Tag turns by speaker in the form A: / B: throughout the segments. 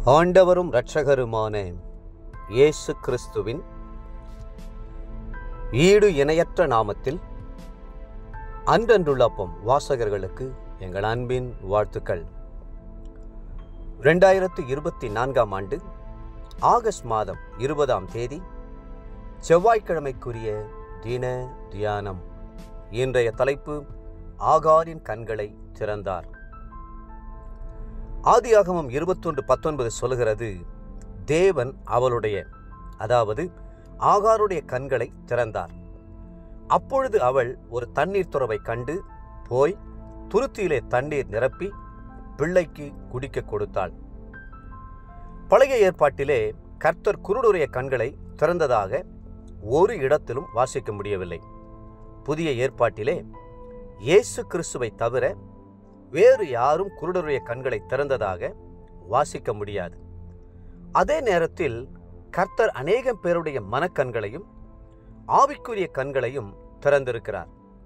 A: ஆண்டவரும் இரட்சகருமான இயேசு கிறிஸ்துவின் ஈடு இணையற்ற நாமத்தில் அன்றன்றுள்ளப்பம் வாசகர்களுக்கு எங்கள் அன்பின் வாழ்த்துக்கள் ரெண்டாயிரத்து இருபத்தி நான்காம் ஆண்டு ஆகஸ்ட் மாதம் இருபதாம் தேதி செவ்வாய்க்கிழமைக்குரிய தின தியானம் இன்றைய தலைப்பு ஆகாரின் கண்களை திறந்தார் ஆதியாகமம் இருபத்தொன்று பத்தொன்பது சொல்கிறது தேவன் அவளுடைய அதாவது ஆகாருடைய கண்களை திறந்தார் அப்பொழுது அவள் ஒரு தண்ணீர் துறவை கண்டு போய் துருத்தியிலே தண்ணீர் நிரப்பி பிள்ளைக்கு குடிக்க கொடுத்தாள் பழைய ஏற்பாட்டிலே கர்த்தர் குருடுடைய கண்களை திறந்ததாக ஒரு இடத்திலும் வாசிக்க முடியவில்லை புதிய ஏற்பாட்டிலே இயேசு கிறிஸ்துவை தவிர வேறு யாரும் குருடருடைய கண்களை திறந்ததாக வாசிக்க முடியாது அதே நேரத்தில் கர்த்தர் அநேகம் பேருடைய மனக்கண்களையும் ஆவிக்குரிய கண்களையும் திறந்திருக்கிறார்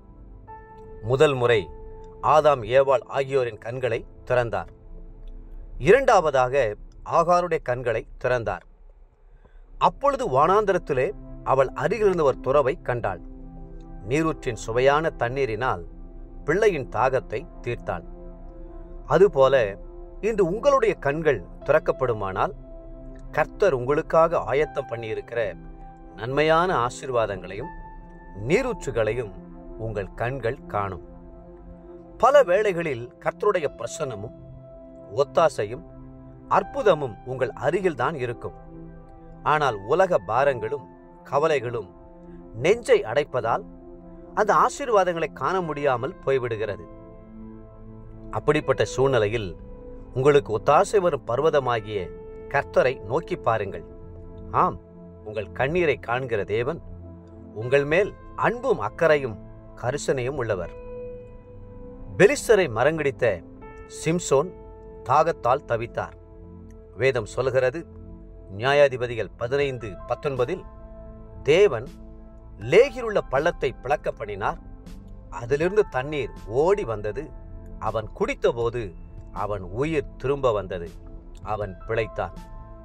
A: முதல் முறை ஆதாம் ஏவாள் ஆகியோரின் கண்களை திறந்தார் இரண்டாவதாக ஆகாருடைய கண்களை திறந்தார் அப்பொழுது வானாந்தரத்திலே அவள் அருகிலிருந்த ஒரு துறவை கண்டாள் நீரூற்றின் சுவையான தண்ணீரினால் பிள்ளையின் தாகத்தை தீர்த்தாள் அதுபோல இன்று உங்களுடைய கண்கள் திறக்கப்படுமானால் கர்த்தர் உங்களுக்காக ஆயத்தம் பண்ணியிருக்கிற நன்மையான ஆசீர்வாதங்களையும் நீரூற்றுகளையும் உங்கள் கண்கள் காணும் பல வேளைகளில் கர்த்தருடைய பிரசன்னமும் ஒத்தாசையும் அற்புதமும் உங்கள் அருகில்தான் இருக்கும் ஆனால் உலக பாரங்களும் கவலைகளும் நெஞ்சை அடைப்பதால் அந்த ஆசீர்வாதங்களை காண முடியாமல் போய்விடுகிறது அப்படிப்பட்ட சூழ்நிலையில் உங்களுக்கு ஒத்தாசை வரும் பர்வதமாகிய கர்த்தரை நோக்கி பாருங்கள் ஆம் உங்கள் கண்ணீரை காண்கிற தேவன் உங்கள் மேல் அன்பும் அக்கறையும் கரிசனையும் உள்ளவர் பெலிஸ்தரை மரங்கடித்த சிம்சோன் தாகத்தால் தவித்தார் வேதம் சொல்கிறது நியாயாதிபதிகள் பதினைந்து பத்தொன்பதில் தேவன் லேகிலுள்ள பள்ளத்தை பிளக்க பண்ணினார் அதிலிருந்து தண்ணீர் ஓடி வந்தது அவன் குடித்தபோது அவன் உயிர் திரும்ப வந்தது அவன் பிழைத்தான்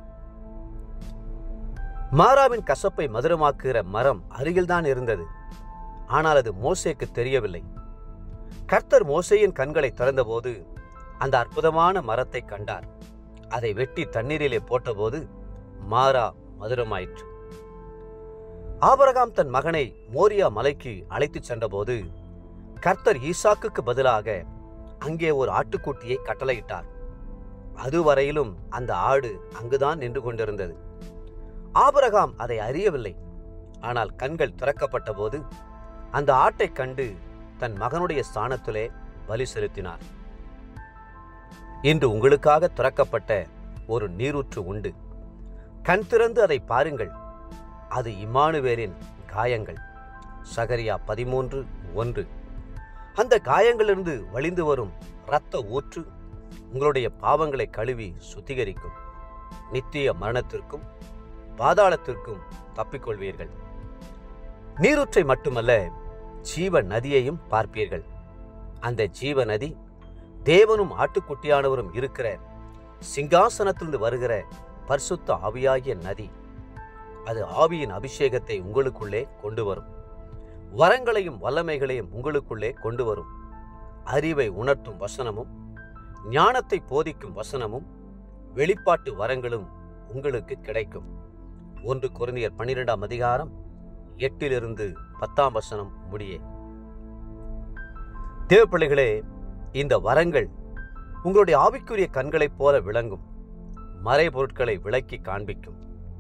A: மாறாவின் கசப்பை மதுரமாக்குகிற மரம் அருகில்தான் இருந்தது ஆனால் அது மோசேக்கு தெரியவில்லை கர்த்தர் மோசேயின் கண்களை திறந்தபோது அந்த அற்புதமான மரத்தை கண்டார் அதை வெட்டி தண்ணீரிலே போட்டபோது மாறா மதுரமாயிற்று ஆபரகாம் தன் மகனை மோரியா மலைக்கு அழைத்துச் சென்றபோது கர்த்தர் ஈசாக்குக்கு பதிலாக அங்கே ஒரு ஆட்டுக்குட்டியை கட்டளையிட்டார் அதுவரையிலும் அந்த ஆடு அங்குதான் நின்று கொண்டிருந்தது ஆபரகாம் அதை அறியவில்லை ஆனால் கண்கள் திறக்கப்பட்ட போது அந்த ஆட்டைக் கண்டு தன் மகனுடைய ஸ்தானத்திலே பலி செலுத்தினார் இன்று உங்களுக்காக திறக்கப்பட்ட ஒரு நீரூற்று உண்டு கண் திறந்து அதை பாருங்கள் அது இம்மானுவேலின் காயங்கள் சகரியா பதிமூன்று ஒன்று அந்த காயங்களிலிருந்து வழிந்து வரும் இரத்த ஊற்று உங்களுடைய பாவங்களை கழுவி சுத்திகரிக்கும் நித்திய மரணத்திற்கும் பாதாளத்திற்கும் தப்பிக்கொள்வீர்கள் நீரூற்றை மட்டுமல்ல ஜீவ நதியையும் பார்ப்பீர்கள் அந்த ஜீவ நதி தேவனும் ஆட்டுக்குட்டியானவரும் இருக்கிற சிங்காசனத்திலிருந்து வருகிற பரிசுத்த ஆவியாகிய நதி அது ஆவியின் அபிஷேகத்தை உங்களுக்குள்ளே கொண்டு வரும் வரங்களையும் வல்லமைகளையும் உங்களுக்குள்ளே கொண்டு வரும் அறிவை உணர்த்தும் வசனமும் ஞானத்தை போதிக்கும் வசனமும் வெளிப்பாட்டு வரங்களும் உங்களுக்கு கிடைக்கும் ஒன்று குருந்தியர் பன்னிரெண்டாம் அதிகாரம் எட்டிலிருந்து பத்தாம் வசனம் முடியே தேவப்பிள்ளைகளே இந்த வரங்கள் உங்களுடைய ஆவிக்குரிய கண்களைப் போல விளங்கும் மறைபொருட்களை விளக்கி காண்பிக்கும்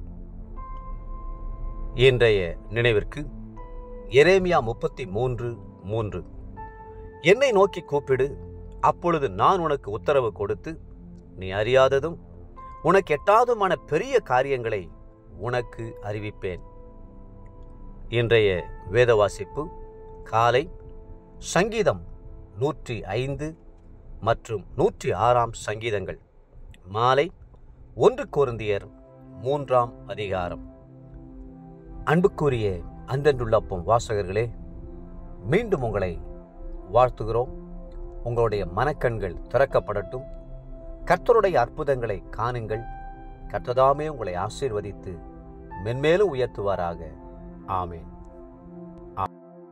A: இன்றைய நினைவிற்கு எரேமியா முப்பத்தி மூன்று மூன்று என்னை நோக்கி கூப்பிடு அப்பொழுது நான் உனக்கு உத்தரவு கொடுத்து நீ அறியாததும் உனக்கு எட்டாதுமான பெரிய காரியங்களை உனக்கு அறிவிப்பேன் இன்றைய வேத வாசிப்பு காலை சங்கீதம் நூற்றி ஐந்து மற்றும் நூற்றி ஆறாம் சங்கீதங்கள் மாலை ஒன்று கோருந்தியர் மூன்றாம் அதிகாரம் அன்புக்குரிய அன்றன்றுள்ளப்பம் வாசகர்களே மீண்டும் உங்களை வாழ்த்துகிறோம் உங்களுடைய மனக்கண்கள் திறக்கப்படட்டும் கர்த்தருடைய அற்புதங்களை காணுங்கள் கற்றதாமே உங்களை ஆசீர்வதித்து மென்மேலும் உயர்த்துவாராக ஆமேன்